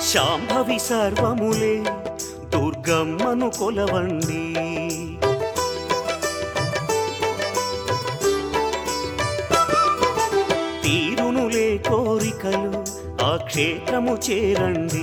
శాంభవి సర్వములే దుర్గమ్మను కొలవండి తీరునులే కోరికలు ఆ క్షేత్రము చేరండి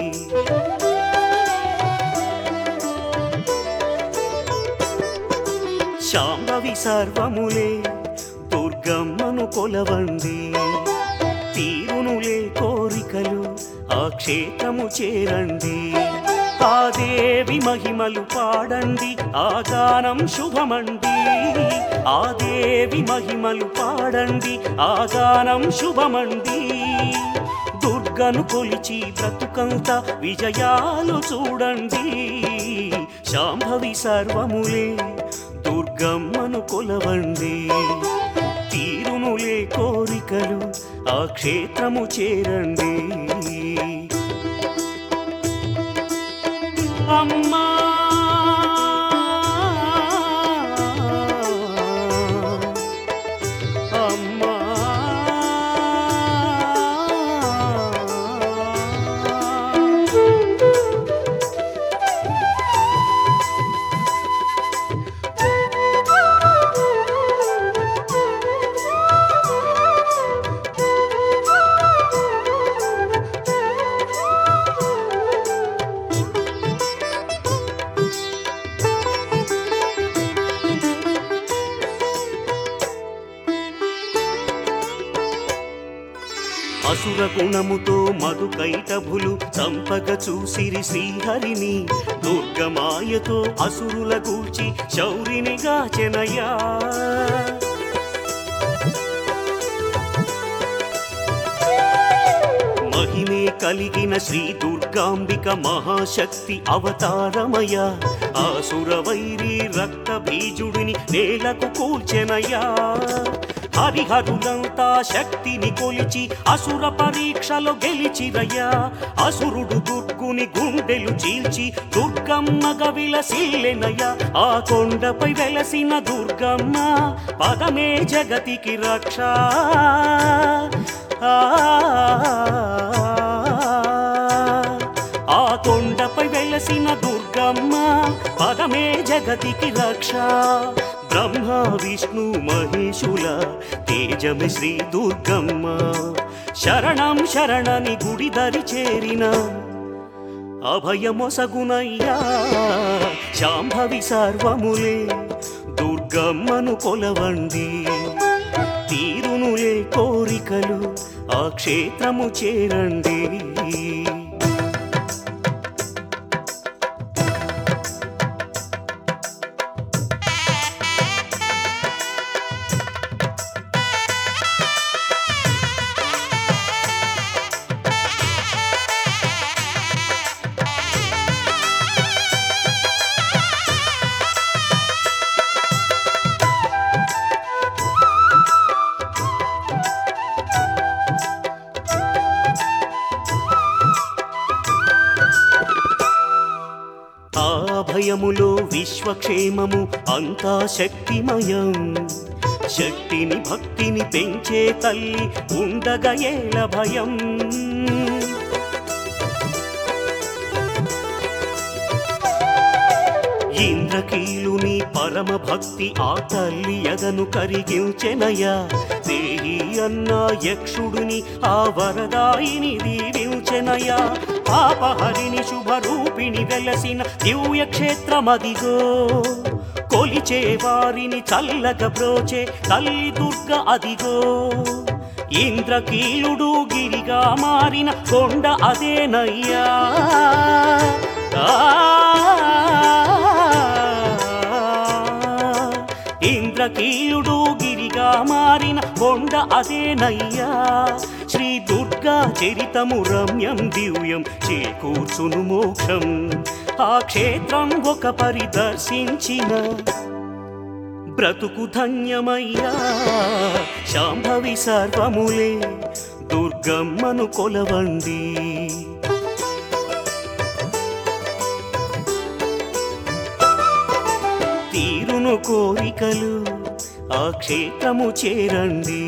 శాంభవి సర్వములే దుర్గమ్మను కొలవండి తీరునులే కోరికలు ఆ క్షేత్రము చేరండి ఆ దేవి మహిమలు పాడండి ఆ గానం శుభమండి ఆ దేవి మహిమలు పాడండి ఆ గానం శుభమండి దుర్గను కొలిచి బ్రతుకంత విజయాలు చూడండి శాంభవి సర్వములే దుర్గమ్మను కొలవండి తీరునులే కోరికలు ఆ క్షేత్రము చేరండి అమ్మా అమ్మా అసుర గుణముతో మధు కైటభులు చంపగ చూసిరి శ్రీహరిని దుర్గమాయతో అసురుల గూర్చి శౌరిని గాచెనయ్యా మహిమే కలిగిన శ్రీ దుర్గాంబిక మహాశక్తి అవతారమయ ఆసుర వైరి రక్త బీజుడిని నేలకు కూల్చెనయ్యా హరిహరులంతా శక్తిని కొలిచి అసుర పరీక్షలో గెలిచిరయ్యా అసురుడు దుర్గుని గుండెలు చీల్చి దుర్గమ్మగ విలసిల్లెనయ్యా ఆ కొండపై వెలసిన దుర్గమ్మ పదమే జగతికి రక్ష ఆ ఆ కొండపై వెలసిన దుర్గమ్మ పదమే జగతికి రక్ష బ్రహ్మ విష్ణు మహేశుల తేజమి శ్రీ దుర్గమ్మ శరణం శరణని గుడి దరి చేరిన అభయమొసగునయ్యా శాంభవి సర్వములే దుర్గమ్మను కొలవండి తీరునులే కోరికలు ఆ క్షేత్రము చేరండి ఆ భయములో విశ్వక్షేమము అంతా శక్తిమయం శక్తిని భక్తిని పెంచే తల్లి ఉండగ ఏల భయం ఇంద్రకీలుని పరమ భక్తి ఆ తల్లి ఎదను కరిగించెనయ్యా దేహి అన్న యక్షుడిని ఆ వరదాయిని దీవించెనయ్యా పాపహరిని శుభరూపిణి వెలసిన దివ్య క్షేత్రమదిగో కొలిచే వారిని చల్లగ బ్రోచే తల్లి దుర్గ అదిగో ఇంద్రకీలుడు గిరిగా మారిన కొండ అదేనయ్యా ఆ ఇంద్రకీలుడు గిరిగా మారిన కొండ అదేనయ్యా శ్రీ దుర్గా చరితము రమ్యం దివ్యం చేకూర్చును మోక్షం ఆ క్షేత్రం ఒక పరిదర్శించిన బ్రతుకు ధన్యమయ్యా శాంభవి సర్వములే దుర్గమ్మను కొలవండి తీరును కోరికలు ఆ క్షేత్రము చేరండి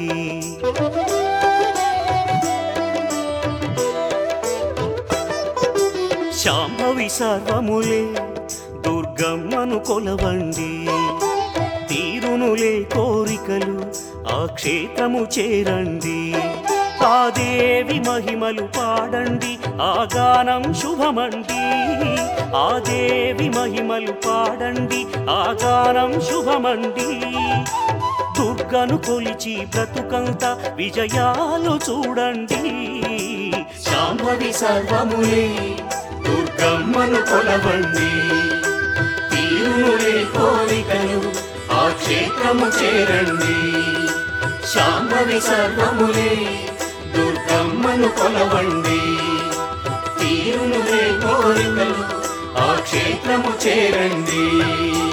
శాంభవి సర్వములే దుర్గమ్మను కొలవండి తీరునులే కోరికలు ఆ క్షేత్రము చేరండి ఆ దేవి మహిమలు పాడండి ఆ గానం శుభమండి ఆ దేవి మహిమలు పాడండి ఆ గానం శుభమండి దుర్గను కొలిచి బ్రతుకంత విజయాలు చూడండి శాంభవి సర్వములే దుర్గమ్మను కొలవండి తీరునులే కోరికలు ఆ క్షేత్రము చేరండి శాంభవి సర్వములే దుర్గమ్మను కొలవండి తీరునులే కోరికలు ఆ క్షేత్రము చేరండి